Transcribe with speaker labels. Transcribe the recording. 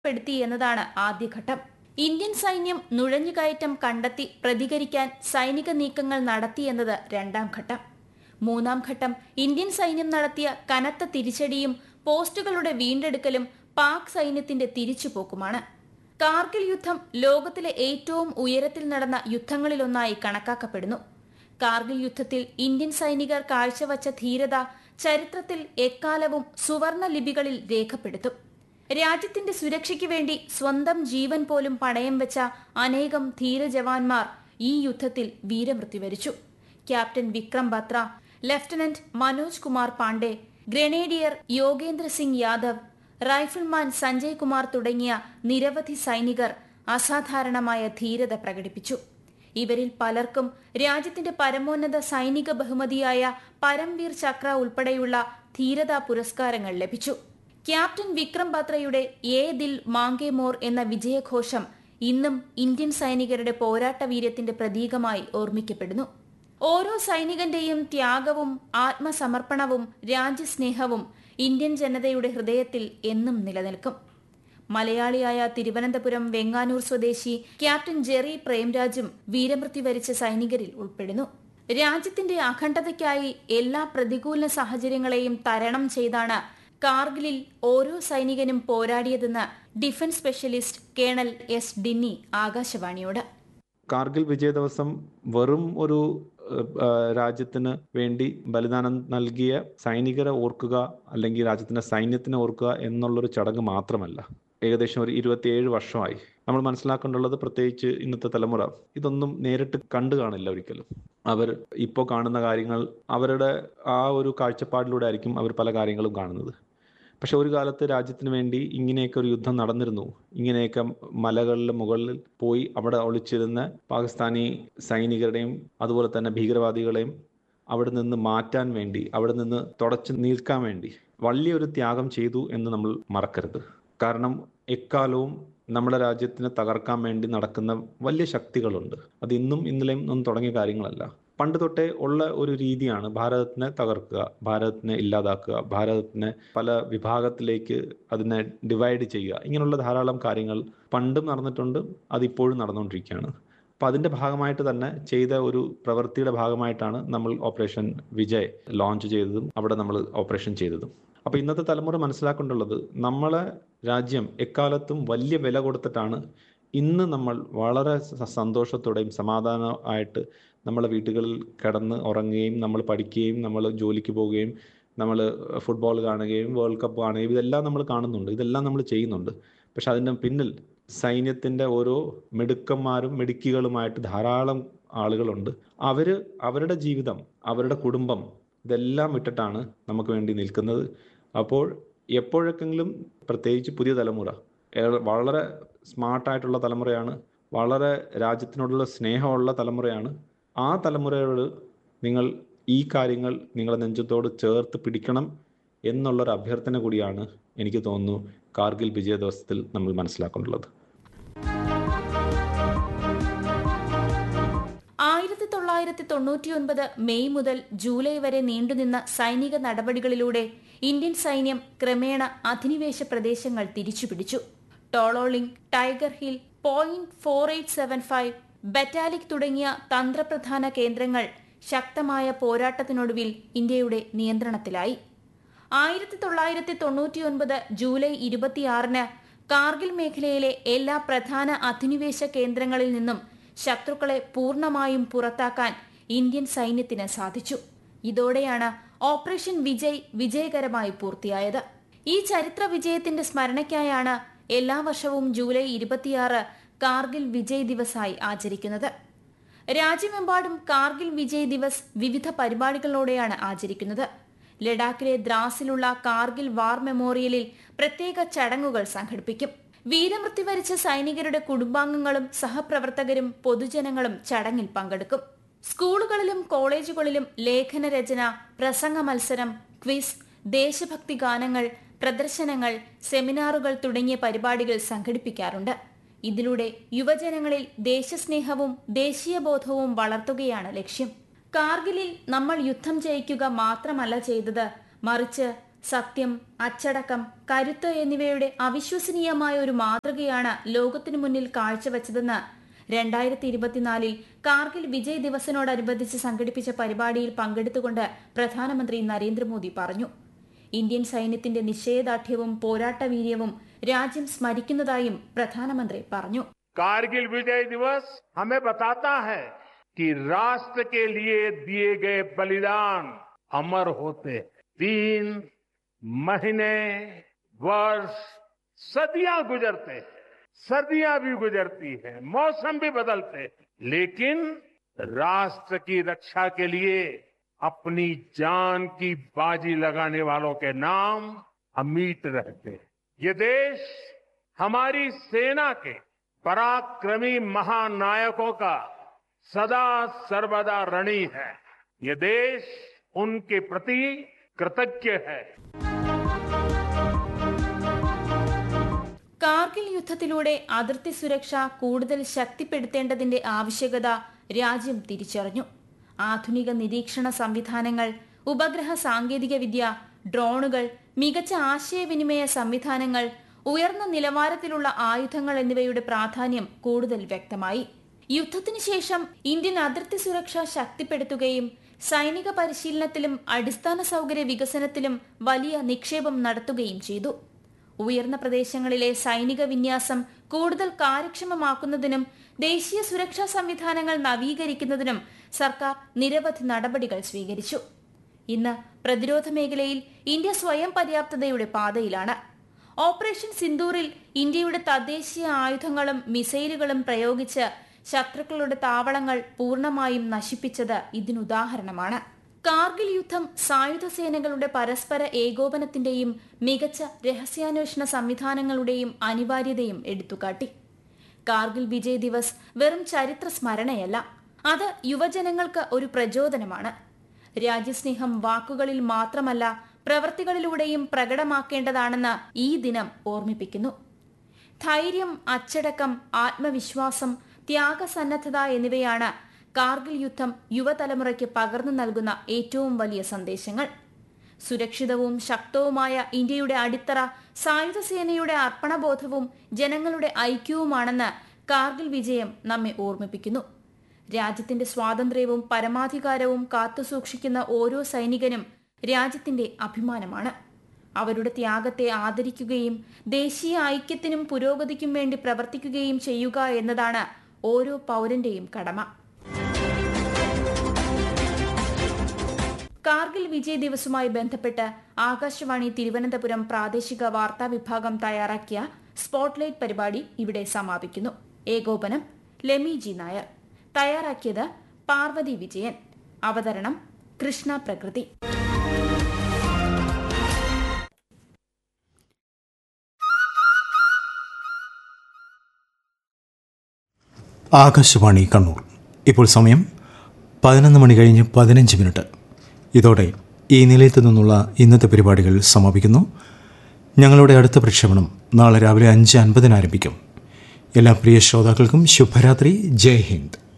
Speaker 1: പ്പെടുത്തി എന്നതാണ് ആദ്യഘട്ടം ഇന്ത്യൻ സൈന്യം നുഴഞ്ഞുകയറ്റം കണ്ടെത്തി പ്രതികരിക്കാൻ സൈനിക നീക്കങ്ങൾ നടത്തിയെന്നത് രണ്ടാം ഘട്ടം മൂന്നാം ഘട്ടം ഇന്ത്യൻ സൈന്യം നടത്തിയ കനത്ത തിരിച്ചടിയും പോസ്റ്റുകളുടെ വീണ്ടെടുക്കലും പാക് സൈന്യത്തിന്റെ തിരിച്ചുപോക്കുമാണ് കാർഗിൽ യുദ്ധം ലോകത്തിലെ ഏറ്റവും ഉയരത്തിൽ നടന്ന യുദ്ധങ്ങളിലൊന്നായി കണക്കാക്കപ്പെടുന്നു കാർഗിൽ യുദ്ധത്തിൽ ഇന്ത്യൻ സൈനികർ കാഴ്ചവച്ച ധീരത ചരിത്രത്തിൽ എക്കാലവും സുവർണ ലിപികളിൽ രേഖപ്പെടുത്തും രാജ്യത്തിന്റെ സുരക്ഷയ്ക്ക് വേണ്ടി സ്വന്തം ജീവൻ പോലും പണയം വെച്ച അനേകം ധീരജവാന്മാർ ഈ യുദ്ധത്തിൽ വീരമൃത്യു വരിച്ചു captain Vikram Batra lieutenant Manoj Kumar Pandey grenadier Yogendra Singh Yadav rifleman Sanjay Kumar തുടങ്ങിയ നിരവധി സൈനികർ അസാധാരണമായ ധീരത പ്രകടിപ്പിച്ചു ഇവരിൽ പലർക്കും രാജ്യത്തിന്റെ പരമോന്നത സൈനിക ബഹുമതിയായ പരംവീർ ചക്ര ഉൾപ്പെടെയുള്ള ധീരതാ പുരസ്കാരങ്ങൾ ലഭിച്ചു ക്യാപ്റ്റൻ വിക്രം ബത്രയുടെ ഏ ദിൽ മാങ്കെ മോർ എന്ന വിജയഘോഷം ഇന്നും ഇന്ത്യൻ സൈനികരുടെ പോരാട്ട വീര്യത്തിന്റെ പ്രതീകമായി ഓർമ്മിക്കപ്പെടുന്നു ഓരോ സൈനികന്റെയും ത്യാഗവും ആത്മസമർപ്പണവും രാജ്യസ്നേഹവും ഇന്ത്യൻ ജനതയുടെ ഹൃദയത്തിൽ എന്നും നിലനിൽക്കും മലയാളിയായ തിരുവനന്തപുരം വെങ്ങാനൂർ സ്വദേശി ക്യാപ്റ്റൻ ജെറി പ്രേംരാജും വീരമൃത്യു വരിച്ച സൈനികരിൽ ഉൾപ്പെടുന്നു രാജ്യത്തിന്റെ അഖണ്ഡതയ്ക്കായി എല്ലാ പ്രതികൂല സാഹചര്യങ്ങളെയും തരണം ചെയ്താണ് കാർഗിലിൽ ഓരോ സൈനികനും പോരാടിയതെന്ന് defence specialist colonel S Dinny ആകാശവാണിയോട്
Speaker 2: കാർഗിൽ വിജയ ദിവസം വെറും ഒരു രാജ്യത്തിന് വേണ്ടി ബലിദാനം നൽകിയ സൈനികരെ ഓർക്കുക അല്ലെങ്കിൽ രാജ്യത്തിന്റെ സൈന്യത്തിനെ ഓർക്കുക എന്നുള്ളൊരു ചടങ്ങ് മാത്രമല്ല ഏകദേശം ഒരു ഇരുപത്തിയേഴ് വർഷമായി നമ്മൾ മനസ്സിലാക്കേണ്ടുള്ളത് പ്രത്യേകിച്ച് ഇന്നത്തെ തലമുറ ഇതൊന്നും നേരിട്ട് കണ്ടു കാണില്ല ഒരിക്കലും അവർ ഇപ്പോൾ കാണുന്ന കാര്യങ്ങൾ അവരുടെ ആ ഒരു കാഴ്ചപ്പാടിലൂടെ ആയിരിക്കും അവർ പല കാര്യങ്ങളും കാണുന്നത് പക്ഷെ ഒരു കാലത്ത് രാജ്യത്തിന് വേണ്ടി ഇങ്ങനെയൊക്കെ ഒരു യുദ്ധം നടന്നിരുന്നു ഇങ്ങനെയൊക്കെ മലകളിലെ മുകളിൽ പോയി അവിടെ ഒളിച്ചിരുന്ന പാകിസ്ഥാനി സൈനികരുടെയും അതുപോലെ തന്നെ ഭീകരവാദികളെയും അവിടെ നിന്ന് മാറ്റാൻ വേണ്ടി അവിടെ നിന്ന് തുടച്ചു നിൽക്കാൻ വേണ്ടി വലിയൊരു ത്യാഗം ചെയ്തു എന്ന് നമ്മൾ മറക്കരുത് കാരണം എക്കാലവും നമ്മുടെ രാജ്യത്തിനെ തകർക്കാൻ വേണ്ടി നടക്കുന്ന വലിയ ശക്തികളുണ്ട് അത് ഇന്നും ഇന്നലെയും ഒന്നും തുടങ്ങിയ കാര്യങ്ങളല്ല പണ്ട് തൊട്ടേ ഉള്ള ഒരു രീതിയാണ് ഭാരതത്തിനെ തകർക്കുക ഭാരതത്തിനെ ഇല്ലാതാക്കുക ഭാരതത്തിനെ പല വിഭാഗത്തിലേക്ക് അതിനെ ഡിവൈഡ് ചെയ്യുക ഇങ്ങനെയുള്ള ധാരാളം കാര്യങ്ങൾ പണ്ടും നടന്നിട്ടുണ്ട് അതിപ്പോഴും നടന്നുകൊണ്ടിരിക്കുകയാണ് അപ്പം അതിൻ്റെ ഭാഗമായിട്ട് തന്നെ ചെയ്ത ഒരു പ്രവൃത്തിയുടെ ഭാഗമായിട്ടാണ് നമ്മൾ ഓപ്പറേഷൻ വിജയ് ലോഞ്ച് ചെയ്തതും അവിടെ നമ്മൾ ഓപ്പറേഷൻ ചെയ്തതും അപ്പോൾ ഇന്നത്തെ തലമുറ മനസ്സിലാക്കേണ്ടുള്ളത് നമ്മളെ രാജ്യം എക്കാലത്തും വലിയ വില കൊടുത്തിട്ടാണ് ഇന്ന് നമ്മൾ വളരെ സന്തോഷത്തോടെയും സമാധാനമായിട്ട് നമ്മളെ വീടുകളിൽ കിടന്ന് ഉറങ്ങുകയും നമ്മൾ പഠിക്കുകയും നമ്മൾ ജോലിക്ക് പോവുകയും നമ്മൾ ഫുട്ബോൾ കാണുകയും വേൾഡ് കപ്പ് കാണുകയും ഇതെല്ലാം നമ്മൾ കാണുന്നുണ്ട് ഇതെല്ലാം നമ്മൾ ചെയ്യുന്നുണ്ട് പക്ഷെ അതിൻ്റെ പിന്നിൽ സൈന്യത്തിൻ്റെ ഓരോ മിടുക്കന്മാരും മിടുക്കികളുമായിട്ട് ധാരാളം ആളുകളുണ്ട് അവർ അവരുടെ ജീവിതം അവരുടെ കുടുംബം ഇതെല്ലാം വിട്ടിട്ടാണ് നമുക്ക് വേണ്ടി നിൽക്കുന്നത് അപ്പോൾ എപ്പോഴൊക്കെങ്കിലും പ്രത്യേകിച്ച് പുതിയ തലമുറ വളരെ സ്മാർട്ടായിട്ടുള്ള തലമുറയാണ് വളരെ രാജ്യത്തിനോടുള്ള സ്നേഹമുള്ള തലമുറയാണ് ആ തലമുറയോട് നിങ്ങൾ ഈ കാര്യങ്ങൾ നിങ്ങളുടെ നെഞ്ചത്തോട് ചേർത്ത് പിടിക്കണം എന്നുള്ളൊരു അഭ്യർത്ഥന കൂടിയാണ് എനിക്ക് തോന്നുന്നു കാർഗിൽ വിജയ ദിവസത്തിൽ നമ്മൾ മനസ്സിലാക്കേണ്ടുള്ളത്
Speaker 1: ആയിരത്തി തൊള്ളായിരത്തി തൊണ്ണൂറ്റിയൊൻപത് മെയ് മുതൽ ജൂലൈ വരെ നീണ്ടുനിന്ന സൈനിക നടപടികളിലൂടെ ഇന്ത്യൻ സൈന്യം ക്രമേണ അധിനിവേശ പ്രദേശങ്ങൾ തിരിച്ചുപിടിച്ചു Tololing Tiger Hill point four eight seven five Batalik തുടങ്ങിയ തന്ത്രപ്രധാന കേന്ദ്രങ്ങൾ ശക്തമായ പോരാട്ടത്തിനൊടുവിൽ ഇന്ത്യയുടെ നിയന്ത്രണത്തിലായി ആയിരത്തി തൊള്ളായിരത്തി തൊണ്ണൂറ്റിയൊൻപത് ജൂലൈ ഇരുപത്തിയാറിന് കാർഗിൽ മേഖലയിലെ എല്ലാ പ്രധാന അധിനിവേശ കേന്ദ്രങ്ങളിൽ നിന്നും ശത്രുക്കളെ പൂർണ്ണമായും പുറത്താക്കാൻ ഇന്ത്യൻ സൈന്യത്തിന് സാധിച്ചു ഇതോടെയാണ് ഓപ്പറേഷൻ വിജയ് വിജയകരമായി പൂർത്തിയായത് ഈ ചരിത്ര വിജയത്തിന്റെ സ്മരണയ്ക്കായാണ് എല്ലാ വർഷവും ജൂലൈ ഇരുപത്തിയാറ് കാർഗിൽ വിജയ് ദിവസായി ആചരിക്കുന്നത് രാജ്യമെമ്പാടും കാർഗിൽ വിജയ് ദിവസ് വിവിധ പരിപാടികളോടെയാണ് ആചരിക്കുന്നത് ലഡാക്കിലെ ദ്രാസിലുള്ള കാർഗിൽ വാർ മെമ്മോറിയലിൽ പ്രത്യേക ചടങ്ങുകൾ സംഘടിപ്പിക്കും വീരമൃത്യു വരിച്ച സൈനികരുടെ കുടുംബാംഗങ്ങളും സഹപ്രവർത്തകരും പൊതുജനങ്ങളും ചടങ്ങിൽ പങ്കെടുക്കും സ്കൂളുകളിലും കോളേജുകളിലും ലേഖന രചന പ്രസംഗ മത്സരം ക്വിസ് ദേശഭക്തി ഗാനങ്ങൾ പ്രദർശനങ്ങൾ സെമിനാറുകൾ തുടങ്ങിയ പരിപാടികൾ സംഘടിപ്പിക്കാറുണ്ട് ഇതിലൂടെ യുവജനങ്ങളിൽ ദേശസ്നേഹവും ദേശീയബോധവും വളർത്തുകയാണ് ലക്ഷ്യം കാർഗിലിൽ നമ്മൾ യുദ്ധം ജയിക്കുക മാത്രമല്ല ചെയ്തത് മറിച്ച് സത്യം അച്ചടക്കം കരുത്ത് എന്നിവയുടെ അവിശ്വസനീയമായ ഒരു മാതൃകയാണ് ലോകത്തിനു മുന്നിൽ കാഴ്ചവെച്ചതെന്ന് രണ്ടായിരത്തി ഇരുപത്തിനാലിൽ കാർഗിൽ വിജയ് ദിവസിനോടനുബന്ധിച്ച് സംഘടിപ്പിച്ച പരിപാടിയിൽ പങ്കെടുത്തുകൊണ്ട് പ്രധാനമന്ത്രി നരേന്ദ്രമോദി പറഞ്ഞു ഇന്ത്യൻ സൈന്യത്തിന്റെ നിശ്ചയദാർഢ്യവും പോരാട്ടവീര്യവും രാജ്യം സ്മരിക്കുന്നതായും പ്രധാനമന്ത്രി പറഞ്ഞു
Speaker 3: कारगिल विजय दिवस हमें बताता है कि राष्ट्र के लिए दिए गए बलिदान अमर होते हैं दिन महीने वर्ष सदियां गुजरते हैं सर्दियां भी गुजरती हैं मौसम भी बदलते हैं लेकिन राष्ट्र की रक्षा के लिए अपनी जान की बाजी लगाने वालों के नाम अमीट रहते हैं ये देश हमारी सेना के पराक्रमी महानायकों का सदा सर्वदा ऋणी है ये देश उनके प्रति कृतज्ञ है
Speaker 1: കാർഗിൽ യുദ്ധത്തിലൂടെ അതിർത്തി സുരക്ഷ കൂടുതൽ ശക്തിപ്പെടുത്തേണ്ടതിന്റെ ആവശ്യകത രാജ്യം തിരിച്ചറിഞ്ഞു ആധുനിക നിരീക്ഷണ സംവിധാനങ്ങൾ ഉപഗ്രഹ സാങ്കേതികവിദ്യ ഡ്രോണുകൾ മികച്ച ആശയവിനിമയ സംവിധാനങ്ങൾ ഉയർന്ന നിലവാരത്തിലുള്ള ആയുധങ്ങൾ എന്നിവയുടെ പ്രാധാന്യം കൂടുതൽ വ്യക്തമായി യുദ്ധത്തിനു ശേഷം ഇന്ത്യൻ അതിർത്തി സുരക്ഷ ശക്തിപ്പെടുത്തുകയും സൈനിക പരിശീലനത്തിലും അടിസ്ഥാന സൗകര്യ വികസനത്തിലും വലിയ നിക്ഷേപം നടത്തുകയും ചെയ്തു ഉയർന്ന പ്രദേശങ്ങളിലെ സൈനിക വിന്യാസം കൂടുതൽ കാര്യക്ഷമമാക്കുന്നതിനും ദേശീയ സുരക്ഷാ സംവിധാനങ്ങൾ നവീകരിക്കുന്നതിനും സർക്കാർ നിരവധി നടപടികൾ സ്വീകരിച്ചു ഇന്ന് പ്രതിരോധ മേഖലയിൽ ഇന്ത്യ സ്വയം പര്യാപ്തതയുടെ പാതയിലാണ് ഓപ്പറേഷൻ സിന്ദൂറിൽ ഇന്ത്യയുടെ തദ്ദേശീയ ആയുധങ്ങളും മിസൈലുകളും പ്രയോഗിച്ച് ശത്രുക്കളുടെ താവളങ്ങൾ പൂർണ്ണമായും നശിപ്പിച്ചത് ഇതിനുദാഹരണമാണ് കാർഗിൽ യുദ്ധം സായുധ സേനകളുടെ പരസ്പര ഏകോപനത്തിന്റെയും മികച്ച രഹസ്യാന്വേഷണ സംവിധാനങ്ങളുടെയും അനിവാര്യതയും എടുത്തുകാട്ടി കാർഗിൽ വിജയ് ദിവസ് വെറും ചരിത്ര സ്മരണയല്ല അത് യുവജനങ്ങൾക്ക് ഒരു പ്രചോദനമാണ് രാജ്യസ്നേഹം വാക്കുകളിൽ മാത്രമല്ല പ്രവൃത്തികളിലൂടെയും പ്രകടമാക്കേണ്ടതാണെന്ന് ഈ ദിനം ഓർമ്മിപ്പിക്കുന്നു ധൈര്യം അച്ചടക്കം ആത്മവിശ്വാസം ത്യാഗസന്നദ്ധത എന്നിവയാണ് കാർഗിൽ യുദ്ധം യുവതലമുറയ്ക്ക് പകർന്നു നൽകുന്ന ഏറ്റവും വലിയ സന്ദേശങ്ങൾ സുരക്ഷിതവും ശക്തവുമായ ഇന്ത്യയുടെ അടിത്തറ സായുധ സേനയുടെ അർപ്പണബോധവും ജനങ്ങളുടെ ഐക്യവുമാണെന്ന് കാർഗിൽ വിജയം നമ്മെ ഓർമ്മിപ്പിക്കുന്നു രാജ്യത്തിന്റെ സ്വാതന്ത്ര്യവും പരമാധികാരവും കാത്തുസൂക്ഷിക്കുന്ന ഓരോ സൈനികനും രാജ്യത്തിന്റെ അഭിമാനമാണ് അവരുടെ ത്യാഗത്തെ ആദരിക്കുകയും ദേശീയ ഐക്യത്തിനും പുരോഗതിക്കും വേണ്ടി പ്രവർത്തിക്കുകയും ചെയ്യുക എന്നതാണ് ഓരോ പൗരന്റെയും കടമ കാർഗിൽ വിജയ് ദിവസവുമായി ബന്ധപ്പെട്ട് ആകാശവാണി തിരുവനന്തപുരം പ്രാദേശിക വാർത്താ വിഭാഗം തയ്യാറാക്കിയ സ്പോട്ട്ലൈറ്റ് പരിപാടി ഇവിടെ സമാപിക്കുന്നു ഏകോപനം ലെമി ജി നായർ തയ്യാറാക്കിയത് പാർവതി വിജയൻ അവതരണം കൃഷ്ണ പ്രകൃതി
Speaker 4: ആകാശവാണി കണ്ണൂർ ഇപ്പോൾ സമയം പതിനൊന്ന് മണി കഴിഞ്ഞ് പതിനഞ്ച് മിനിറ്റ് ഇതോടെ ഈ നിലയത്തു നിന്നുള്ള ഇന്നത്തെ പരിപാടികൾ സമാപിക്കുന്നു ഞങ്ങളുടെ അടുത്ത പ്രക്ഷേപണം നാളെ രാവിലെ അഞ്ച് അൻപതിന് ആരംഭിക്കും എല്ലാ പ്രിയ ശ്രോതാക്കൾക്കും ശുഭരാത്രി ജയ് ഹിന്ദ്